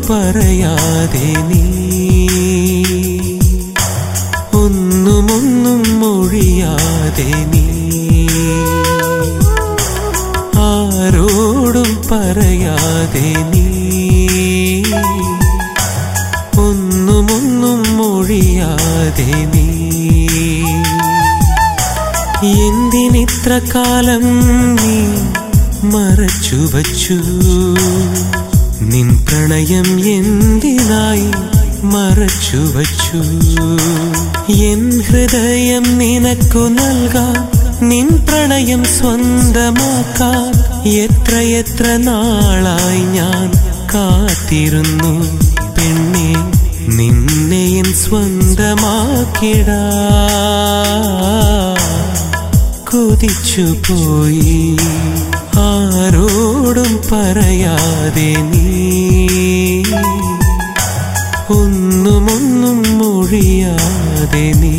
പറയാതെ നീ ഒന്നുമൊന്നും മൊഴിയാതെ നീ ആരോടും പറയാതെ നീ ഒന്നുമൊന്നും മൊഴിയാതെ നീ എന്തിനിത്ര കാലം നീ മറച്ചു വച്ചു നിൻ പ്രണയം എന്തിനായി മറച്ചു വച്ചു എൻ ഹൃദയം നിനക്കു നൽകാൻ നിൻ പ്രണയം സ്വന്തമാക്കാൻ എത്രയെത്ര നാളായി ഞാൻ കാത്തിരുന്നു പെണ്ണെ നിന്നെ എൻ സ്വന്തമാക്കിടാ കൊതിച്ചു പോയി ആരോടും പറയാതെ നീ ഒന്നുമൊന്നും മൊഴിയാതെ നീ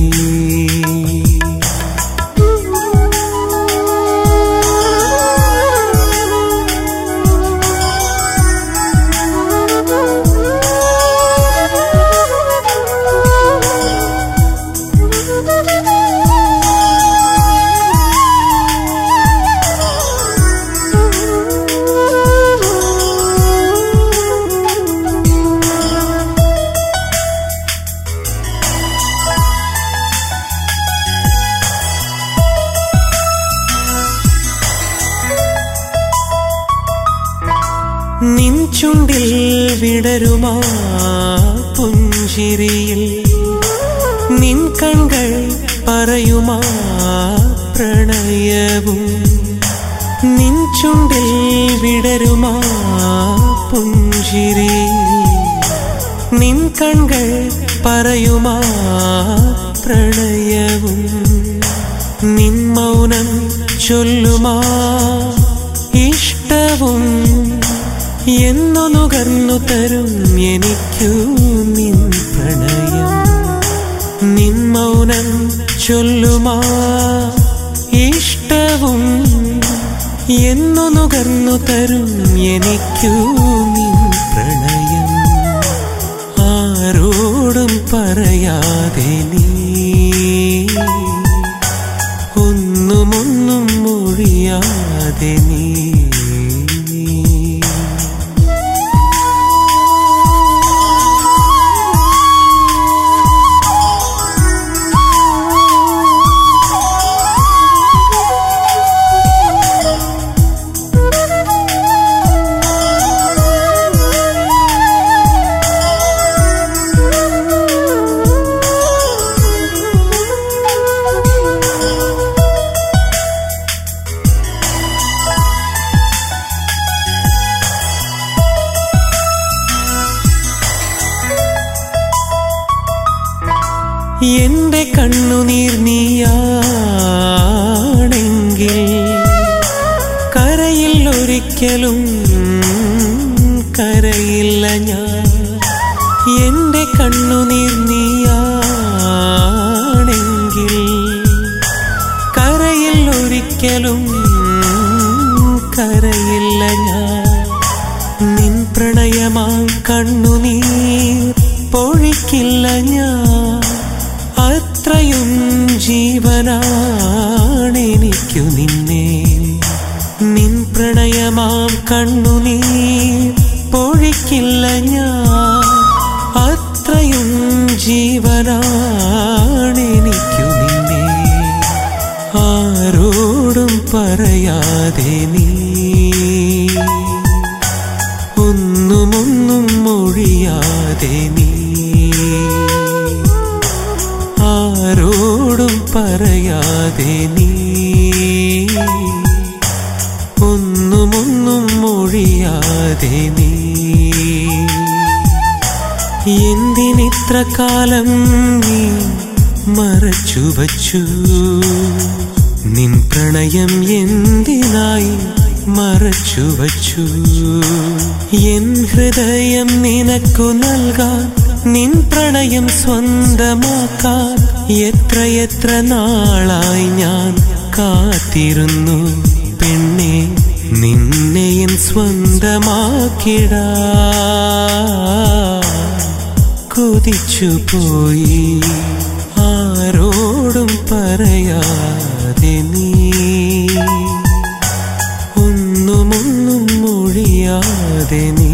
നിൻ ചുണ്ടിൽ വിടരുമാ പുഞ്ചിരിയിൽ നിൻ കൺകൾ പറയുമാ പ്രണയവും നിൻ ചുണ്ടിൽ വിടരുമാ പുഞ്ചിരിയിൽ നിൻ കൺകൾ പറയുമാ പ്രണയവും നിൻ മൗനം ചൊല്ലുമാ ഇഷ്ടവും എന്നു നുകർന്നു തരും എനിക്കു നിൻ പ്രണയം നിൻ മൗനം ചൊല്ലുമാ ഇഷ്ടവും എന്നു നുകർന്നു തരും എനിക്കു നിൻ പ്രണയം ആരോടും പറയാതെ നീ ഒന്നുമൊന്നും മൊഴിയാതെ നീ എന്റെ കണ്ണുനീർ നീയാണെങ്കിൽ കരയിൽ ഒരിക്കലും കരയില്ല ഞാൻ എന്റെ കണ്ണുനീർ നീയാണെങ്കിൽ കരയിൽ ഒരിക്കലും കരയില്ല ഞാൻ നിൻ പ്രണയമാം കണ്ണുനീർ പൊഴിക്കില്ല ഞാൻ അത്രയും ജീവനാണെനിക്കു നിന്നെ നിൻ പ്രണയമാം കണ്ണുനീർ പൊഴിക്കില്ല ഞാൻ അത്രയും ജീവനാണെനിക്കു നിന്നെ ആരോടും പറയാതെ നീ ഒന്നുമൊന്നും മൊഴിയാതെ നീ ആരോടും പറയാതെ നീ ഒന്നുമൊന്നും മൊഴിയാതെ നീ എന്തിനിത്ര കാലം നീ മറച്ചു വച്ചു നിൻ പ്രണയം എന്തിനായി മറച്ചു വച്ചു എൻ ഹൃദയം നിനക്കു നൽകാൻ നിൻ പ്രണയം സ്വന്തമാക്കാൻ എത്രയെത്ര നാളായി ഞാൻ കാത്തിരുന്നു പെണ്ണെ നിന്നെയൻ സ്വന്തമാക്കിടാ കൊതിച്ചു പോയി ആരോടും പറയാതെ നീ ഒന്നുമൊന്നും മൊഴിയാതെ നീ